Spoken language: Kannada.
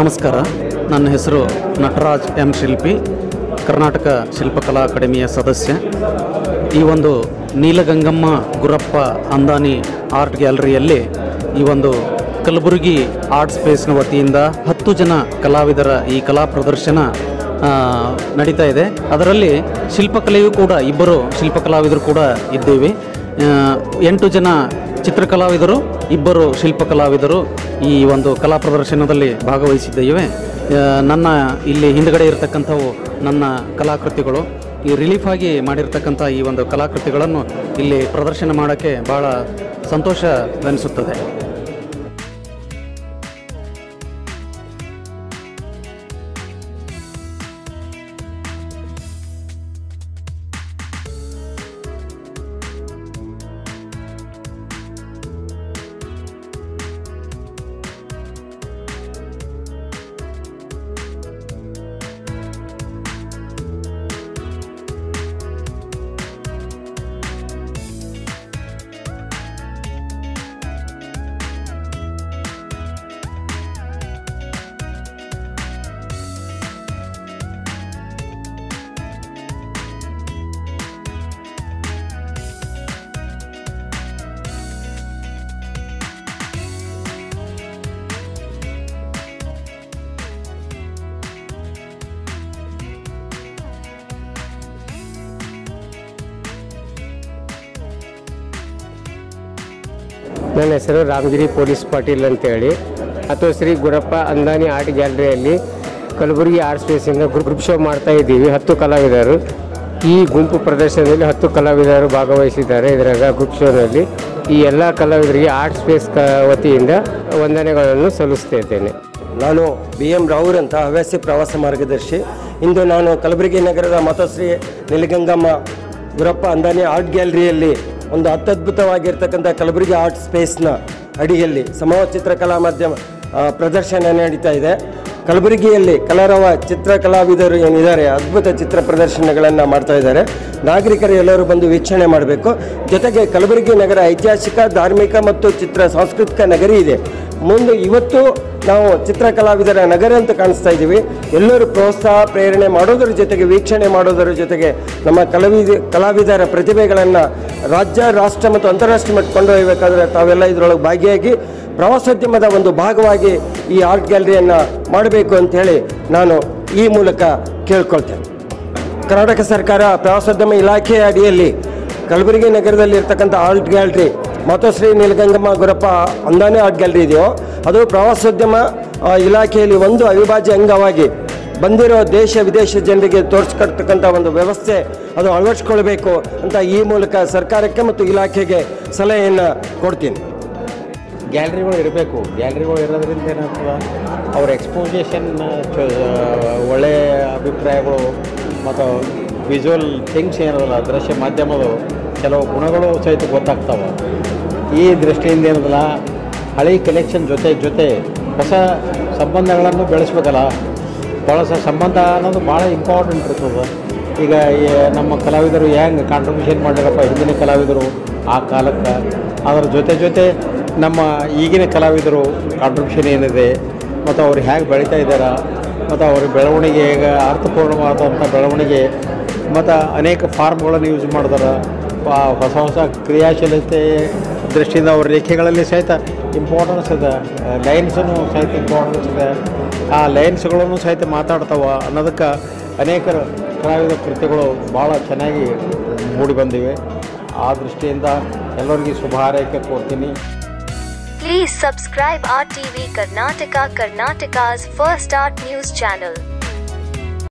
ನಮಸ್ಕಾರ ನನ್ನ ಹೆಸರು ನಟರಾಜ್ ಎಂ ಶಿಲ್ಪಿ ಕರ್ನಾಟಕ ಶಿಲ್ಪಕಲಾ ಅಕಾಡೆಮಿಯ ಸದಸ್ಯ ಈ ಒಂದು ನೀಲಗಂಗಮ್ಮ ಗುರಪ್ಪ ಅಂದಾನಿ ಆರ್ಟ್ ಗ್ಯಾಲರಿಯಲ್ಲಿ ಈ ಒಂದು ಕಲಬುರಗಿ ಆರ್ಟ್ ಸ್ಪೇಸ್ನ ವತಿಯಿಂದ ಹತ್ತು ಜನ ಕಲಾವಿದರ ಈ ಕಲಾ ಪ್ರದರ್ಶನ ಆ, ನಡೀತಾ ಇದೆ ಅದರಲ್ಲಿ ಶಿಲ್ಪಕಲೆಯೂ ಕೂಡ ಇಬ್ಬರು ಶಿಲ್ಪಕಲಾವಿದರು ಕೂಡ ಇದ್ದೇವೆ ಆ, ಎಂಟು ಜನ ಚಿತ್ರಕಲಾವಿದರು ಇಬ್ಬರು ಶಿಲ್ಪಕಲಾವಿದರು ಈ ಒಂದು ಕಲಾ ಪ್ರದರ್ಶನದಲ್ಲಿ ಭಾಗವಹಿಸಿದ್ದೇವೆ ಆ, ನನ್ನ ಇಲ್ಲಿ ಹಿಂದ್ಗಡೆ ಇರತಕ್ಕಂಥವು ನನ್ನ ಕಲಾಕೃತಿಗಳು ಈ ರಿಲೀಫ್ ಆಗಿ ಮಾಡಿರ್ತಕ್ಕಂಥ ಈ ಒಂದು ಕಲಾಕೃತಿಗಳನ್ನು ಇಲ್ಲಿ ಪ್ರದರ್ಶನ ಮಾಡೋಕ್ಕೆ ಭಾಳ ಸಂತೋಷವೆನಿಸುತ್ತದೆ ನನ್ನ ಹೆಸರು ರಾಮಗಿರಿ ಪೊಲೀಸ್ ಪಾಟೀಲ್ ಅಂತೇಳಿ ಅಥವಾ ಶ್ರೀ ಗುರಪ್ಪ ಅಂದಾನಿ ಆರ್ಟ್ ಗ್ಯಾಲರಿಯಲ್ಲಿ ಕಲಬುರಗಿ ಆರ್ಟ್ ಸ್ಪೇಸಿಂದ ಗ್ರೂಪ್ ಗ್ರೂಪ್ ಶೋ ಮಾಡ್ತಾ ಇದ್ದೀವಿ ಹತ್ತು ಕಲಾವಿದರು ಈ ಗುಂಪು ಪ್ರದರ್ಶನದಲ್ಲಿ ಹತ್ತು ಕಲಾವಿದರು ಭಾಗವಹಿಸಿದ್ದಾರೆ ಇದರಾಗ ಗ್ರೂಪ್ ಶೋನಲ್ಲಿ ಈ ಎಲ್ಲ ಕಲಾವಿದರಿಗೆ ಆರ್ಟ್ ಸ್ಪೇಸ್ ಕ ವತಿಯಿಂದ ವಂದನೆಗಳನ್ನು ಸಲ್ಲಿಸ್ತಾ ಇದ್ದೇನೆ ನಾನು ಬಿ ಎಂ ರಾವುರ್ ಅಂತ ಹವ್ಯಾಸಿ ಪ್ರವಾಸ ಮಾರ್ಗದರ್ಶಿ ಇಂದು ನಾನು ಕಲಬುರಗಿ ನಗರದ ಮಾತೋಶ್ರೀ ನಿಲಗಂಗಮ್ಮ ಗುರಪ್ಪ ಅಂದಾನಿ ಆರ್ಟ್ ಗ್ಯಾಲರಿಯಲ್ಲಿ ಒಂದು ಅತ್ಯದ್ಭುತವಾಗಿರ್ತಕ್ಕಂಥ ಕಲಬುರಗಿ ಆರ್ಟ್ ಸ್ಪೇಸ್ನ ಅಡಿಯಲ್ಲಿ ಸಮೂಹ ಚಿತ್ರಕಲಾ ಮಾಧ್ಯಮ ಆ, ಪ್ರದರ್ಶನ ನಡೀತಾ ಇದೆ ಕಲಬುರಗಿಯಲ್ಲಿ ಕಲರವ ಚಿತ್ರಕಲಾವಿದರು ಏನಿದ್ದಾರೆ ಅದ್ಭುತ ಚಿತ್ರ ಪ್ರದರ್ಶನಗಳನ್ನು ಮಾಡ್ತಾ ಇದ್ದಾರೆ ನಾಗರಿಕರು ಎಲ್ಲರೂ ಬಂದು ವೀಕ್ಷಣೆ ಮಾಡಬೇಕು ಜೊತೆಗೆ ಕಲಬುರಗಿ ನಗರ ಐತಿಹಾಸಿಕ ಧಾರ್ಮಿಕ ಮತ್ತು ಚಿತ್ರ ಸಾಂಸ್ಕೃತಿಕ ನಗರಿ ಇದೆ ಮುಂದೆ ಇವತ್ತು ನಾವು ಚಿತ್ರಕಲಾವಿದರ ನಗರ ಅಂತ ಕಾಣಿಸ್ತಾ ಇದ್ದೀವಿ ಎಲ್ಲರೂ ಪ್ರೋತ್ಸಾಹ ಪ್ರೇರಣೆ ಮಾಡೋದರ ಜೊತೆಗೆ ವೀಕ್ಷಣೆ ಮಾಡೋದರ ಜೊತೆಗೆ ನಮ್ಮ ಕಲಾವಿದ ಕಲಾವಿದರ ಪ್ರತಿಭೆಗಳನ್ನು ರಾಜ್ಯ ರಾಷ್ಟ್ರ ಮತ್ತು ಅಂತಾರಾಷ್ಟ್ರೀಯ ಮಟ್ಟ ಕೊಂಡೊಯ್ಯಬೇಕಾದ್ರೆ ತಾವೆಲ್ಲ ಇದರೊಳಗೆ ಭಾಗಿಯಾಗಿ ಪ್ರವಾಸೋದ್ಯಮದ ಒಂದು ಭಾಗವಾಗಿ ಈ ಆರ್ಟ್ ಗ್ಯಾಲರಿಯನ್ನು ಮಾಡಬೇಕು ಅಂತ ಹೇಳಿ ನಾನು ಈ ಮೂಲಕ ಕೇಳ್ಕೊಳ್ತೇನೆ ಕರ್ನಾಟಕ ಸರ್ಕಾರ ಪ್ರವಾಸೋದ್ಯಮ ಇಲಾಖೆಯ ಅಡಿಯಲ್ಲಿ ಕಲಬುರಗಿ ನಗರದಲ್ಲಿ ಇರ್ತಕ್ಕಂಥ art gallery Matoshri Neelagangamma Gurappa Andane art gallery ಇದೆಯೋ ಅದು ಪ್ರವಾಸೋದ್ಯಮ ಆ, ಇಲಾಖೆಯಲ್ಲಿ ಒಂದು ಅವಿಭಾಜ್ಯ ಅಂಗವಾಗಿ ಬಂದಿರೋ ದೇಶ ವಿದೇಶ ಜನರಿಗೆ ತೋರಿಸ್ಕೊಡ್ತಕ್ಕಂಥ ಒಂದು ವ್ಯವಸ್ಥೆ ಅದು ಅಳವಡಿಸ್ಕೊಳ್ಬೇಕು ಅಂತ ಈ ಮೂಲಕ ಸರ್ಕಾರಕ್ಕೆ ಮತ್ತು ಇಲಾಖೆಗೆ ಸಲಹೆಯನ್ನು ಕೊಡ್ತೀನಿ ಗ್ಯಾಲರಿಗಳು ಇರಬೇಕು ಗ್ಯಾಲರಿಗಳು ಇರೋದ್ರಿಂದ ಏನಾಗ್ತದೆ ಅವ್ರ ಎಕ್ಸ್ಪೋಸಿಷನ್ ಒಳ್ಳೆಯ ಅಭಿಪ್ರಾಯಗಳು ಮತ್ತು ವಿಜುವಲ್ ಥಿಂಗ್ಸ್ ಏನದಲ್ಲ ದೃಶ್ಯ ಮಾಧ್ಯಮದ ಕೆಲವು ಗುಣಗಳು ಸಹಿತ ಗೊತ್ತಾಗ್ತವೆ ಈ ದೃಷ್ಟಿಯಿಂದ ಏನದಲ್ಲ ಹಳೆ ಕಲೆಕ್ಷನ್ ಜೊತೆ ಜೊತೆ ಹೊಸ ಸಂಬಂಧಗಳನ್ನು ಬೆಳೆಸ್ಬೇಕಲ್ಲ ಭಾಳ ಸ ಸಂಬಂಧ ಅನ್ನೋದು ಭಾಳ ಇಂಪಾರ್ಟೆಂಟ್ ಇರ್ತದೆ ಈಗ ಈ ನಮ್ಮ ಕಲಾವಿದರು ಹೆಂಗೆ ಕಾಂಟ್ರಿಬ್ಯೂಷನ್ ಮಾಡಿರಪ್ಪ ಹಿಂದಿನ ಕಲಾವಿದರು ಆ ಕಾಲಕ್ಕೆ ಅದರ ಜೊತೆ ಜೊತೆ ನಮ್ಮ ಈಗಿನ ಕಲಾವಿದರು ಕಾಂಟ್ರಿಬ್ಯೂಷನ್ ಏನಿದೆ ಮತ್ತು ಅವ್ರು ಹೇಗೆ ಬೆಳೀತಾ ಇದ್ದಾರೆ ಮತ್ತು ಅವ್ರ ಬೆಳವಣಿಗೆ ಈಗ ಅರ್ಥಪೂರ್ಣವಾದಂಥ ಬೆಳವಣಿಗೆ ಮತ್ತು ಅನೇಕ ಫಾರ್ಮ್ಗಳನ್ನು ಯೂಸ್ ಮಾಡಿದಾರೆ ಆ ಹೊಸ ಹೊಸ ಕ್ರಿಯಾಶೀಲತೆ ದೃಷ್ಟಿಯಿಂದ ಅವ್ರ ರೇಖೆಗಳಲ್ಲಿ ಸಹಿತ ಇಂಪಾರ್ಟೆನ್ಸ್ ಇದೆ ಲೈನ್ಸೂ ಸಹಿತ ಇಂಪಾರ್ಟೆನ್ಸ್ ಇದೆ ಆ ಲೈನ್ಸ್ಗಳನ್ನು ಸಹಿತ ಮಾತಾಡ್ತಾವ ಅನ್ನೋದಕ್ಕೆ ಅನೇಕ ಕಲಾವಿದ ಕೃತಿಗಳು ಭಾಳ ಚೆನ್ನಾಗಿ ಮೂಡಿ ಬಂದಿವೆ ಆ ದೃಷ್ಟಿಯಿಂದ ಎಲ್ಲರಿಗೂ ಶುಭ ಹಾರೈಕೆ ಕೊಡ್ತೀನಿ Please subscribe our TV Karnataka Karnataka's first art news channel.